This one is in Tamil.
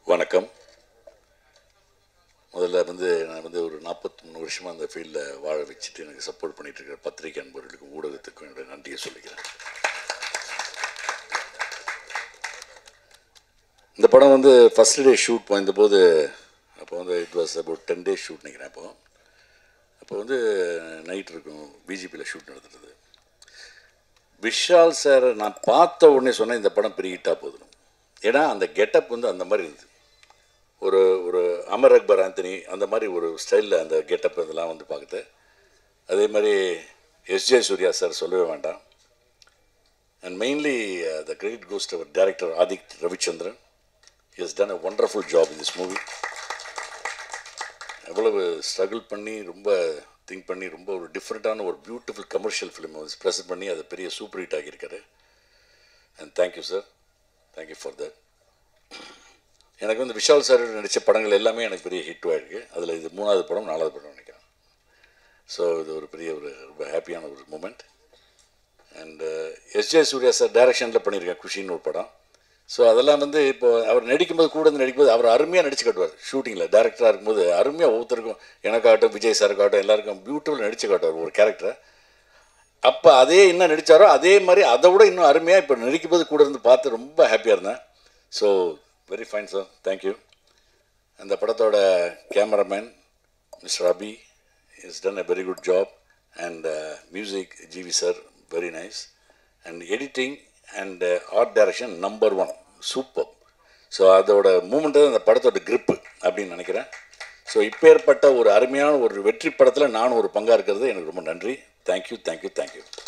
வணக்கம் முதல்ல வந்து நான் வந்து ஒரு நாற்பத்தி மூணு வருஷமாக அந்த ஃபீல்டில் வாழ வச்சுட்டு எனக்கு சப்போர்ட் பண்ணிட்டு இருக்கிற பத்திரிகை அன்பர்களுக்கும் ஊடகத்துக்கும் என்னுடைய நன்றியை சொல்லிக்கிறேன் இந்த படம் வந்து ஃபஸ்ட் டே ஷூட் போயிருந்தபோது அப்போ வந்து it was about ten days shoot நினைக்கிறேன் அப்போ அப்போ வந்து நைட் இருக்கும் பிஜிபியில் ஷூட் நடத்துறது விஷால் சாரை நான் பார்த்த உடனே சொன்னேன் இந்த படம் பெரிய ஹிட்டாக போதும் ஏன்னா அந்த கெட்டப் வந்து அந்த மாதிரி இருந்தது ஒரு ஒரு அமர் அக்பர் ஆந்தனி அந்த மாதிரி ஒரு ஸ்டைலில் அந்த கெட்டப் இதெல்லாம் வந்து பார்க்குது அதே மாதிரி எஸ்ஜே சூர்யா சார் சொல்லவே வேண்டாம் and mainly the credit goes our director Adhik Ravichandran is done a wonderful job in this movie எவ்வளவு ஸ்ட்ரகிள் பண்ணி ரொம்ப திங்க் பண்ணி ரொம்ப ஒரு டிஃப்ரெண்ட்டான ஒரு பியூட்டிஃபுல் கமர்ஷியல் ஃபிலிம் வந்து ப்ரெசென்ட் பண்ணி அதை பெரிய சூப்பர் ஹிட் ஆகியிருக்காரு and thank you sir thank you for that எனக்கு வந்து விஷால் சார் நடித்த படங்கள் எல்லாமே எனக்கு பெரிய ஹிட் ஆகிருக்கு அதில் இது மூணாவது படம் நாலாவது படம் நினைக்கிறேன் ஸோ இது ஒரு பெரிய ஒரு ரொம்ப ஹாப்பியான ஒரு moment and S J Suryah sir டைரக்ஷனில் பண்ணியிருக்கேன் குஷின்னு ஒரு படம் ஸோ அதெல்லாம் வந்து இப்போ அவர் நடிக்கும்போது கூட இருந்து நடிக்கும்போது அவர் அருமையாக நடிச்சு காட்டுவார் ஷூட்டிங்கில் டேரக்டராக இருக்கும்போது அருமையாக ஒவ்வொருத்தருக்கும் எனக்காகட்டும் விஜய் சாருக்காகட்டும் எல்லாருக்கும் பியூட்டிஃபுல் நடிச்சு காட்டுவார் ஒரு கேரக்டரை அப்போ அதே என்ன நடித்தாரோ அதே மாதிரி அதை விட இன்னும் அருமையாக இப்போ நடிக்கும்போது கூட இருந்து பார்த்து ரொம்ப ஹாப்பியாக இருந்தேன் so very fine sir thank you அந்த படத்தோட cameraman mister Abhi is done a very good job and music GV sir very nice and editing and art direction number one super so அதோட மூமெண்ட் அந்த படத்தோட grip அப்படின்னு நினைக்கிறேன் ஸோ இப்பேற்பட்ட ஒரு அருமையான ஒரு வெற்றி படத்தில் நானும் ஒரு பங்காக இருக்கிறது எனக்கு ரொம்ப நன்றி தேங்க்யூ தேங்க்யூ தேங்க்யூ